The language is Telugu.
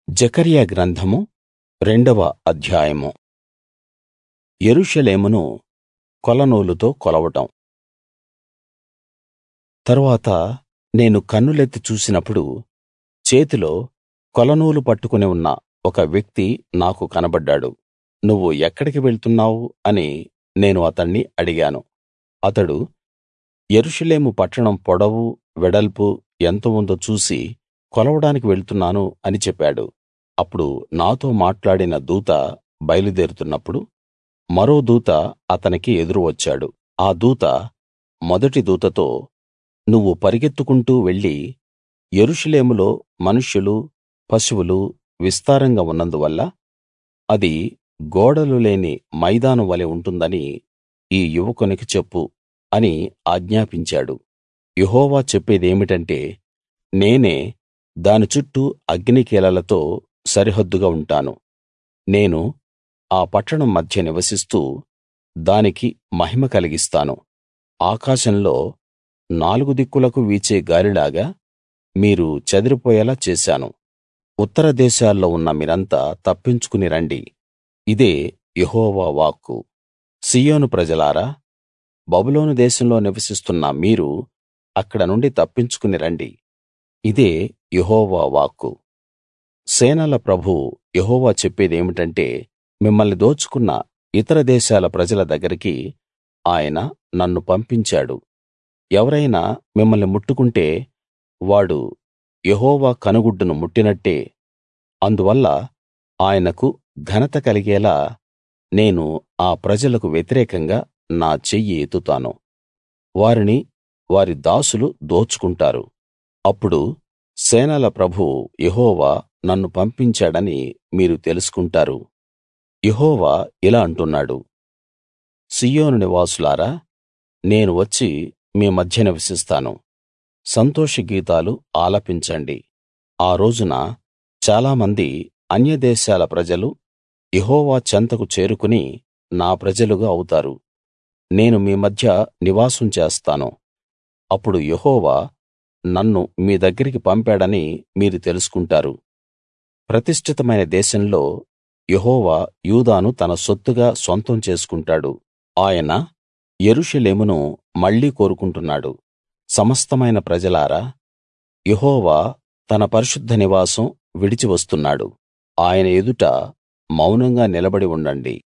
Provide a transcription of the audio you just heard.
జెకర్యా గ్రంథము రెండవ అధ్యాయము యెరూషలేమును కొలనూలుతో కొలవడం తరువాత నేను కన్నులెత్తి చూసినప్పుడు చేతిలో కొలనూలు పట్టుకుని ఉన్న ఒక వ్యక్తి నాకు కనబడ్డాడు నువ్వు ఎక్కడికి వెళ్తున్నావు అని నేను అతణ్ణి అడిగాను అతడు యెరూషలేము పట్టణం పొడవు వెడల్పు ఎంత ఉందో చూసి కొలవడానికి వెళ్తున్నాను అని చెప్పాడు అప్పుడు నాతో మాట్లాడిన దూత బయలుదేరుతున్నప్పుడు మరో దూత అతనికి ఎదురు వచ్చాడు ఆ దూత మొదటి దూతతో నువ్వు పరిగెత్తుకుంటూ వెళ్లి యెరూషలేములో మనుష్యులు పశువులు విస్తారంగా ఉన్నందువల్ల అది గోడలు లేని మైదానం వలె ఉంటుందని ఈ యువకునికి చెప్పు అని ఆజ్ఞాపించాడు యెహోవా చెప్పేదేమిటంటే నేనే దాని చుట్టూ అగ్నికీలలతో సరిహద్దుగా ఉంటాను నేను ఆ పట్టణం మధ్య నివసిస్తూ దానికి మహిమ కలిగిస్తాను ఆకాశంలో నాలుగు దిక్కులకు వీచే గాలిలాగా మీరు చెదిరిపోయేలా చేశాను ఉత్తర దేశాల్లో ఉన్న మీరంతా తప్పించుకుని రండి ఇదే యెహోవా వాక్కు సీయోను ప్రజలారా బబులోను దేశంలో నివసిస్తున్న మీరు అక్కడ నుండి తప్పించుకుని రండి ఇదే యెహోవా వాక్కు సేనల ప్రభువు యెహోవా చెప్పేదేమిటంటే మిమ్మల్ని దోచుకున్న ఇతర దేశాల ప్రజల దగ్గరికి ఆయన నన్ను పంపించాడు ఎవరైనా మిమ్మల్ని ముట్టుకుంటే వాడు యెహోవా కనుగుడ్డును ముట్టినట్టే అందువల్ల ఆయనకు ఘనత కలిగేలా నేను ఆ ప్రజలకు వ్యతిరేకంగా నా చెయ్యి ఎత్తుతాను వారిని వారి దాసులు దోచుకుంటారు అప్పుడు సేనల ప్రభువు యెహోవా నన్ను పంపించాడని మీరు తెలుసుకుంటారు యెహోవా ఇలా అంటున్నాడు సీయోను నివాసులారా నేను వచ్చి మీ మధ్య నివసిస్తాను సంతోష గీతాలు ఆలపించండి ఆ రోజున చాలామంది అన్యదేశాల ప్రజలు యెహోవా చెంతకు చేరుకుని నా ప్రజలుగా అవుతారు నేను మీ మధ్య నివాసం చేస్తాను అప్పుడు యెహోవా నన్ను మీ దగ్గరికి పంపాడని మీరు తెలుసుకుంటారు ప్రతిష్ఠితమైన దేశంలో యెహోవా యూదాను తన సొత్తుగా సొంతం చేసుకుంటాడు ఆయన యెరూషలేమును మళ్ళీ కోరుకుంటున్నాడు సమస్తమైన ప్రజలారా యెహోవా తన పరిశుద్ధ నివాసం విడిచి వస్తున్నాడు ఆయన ఎదుట మౌనంగా నిలబడి ఉండండి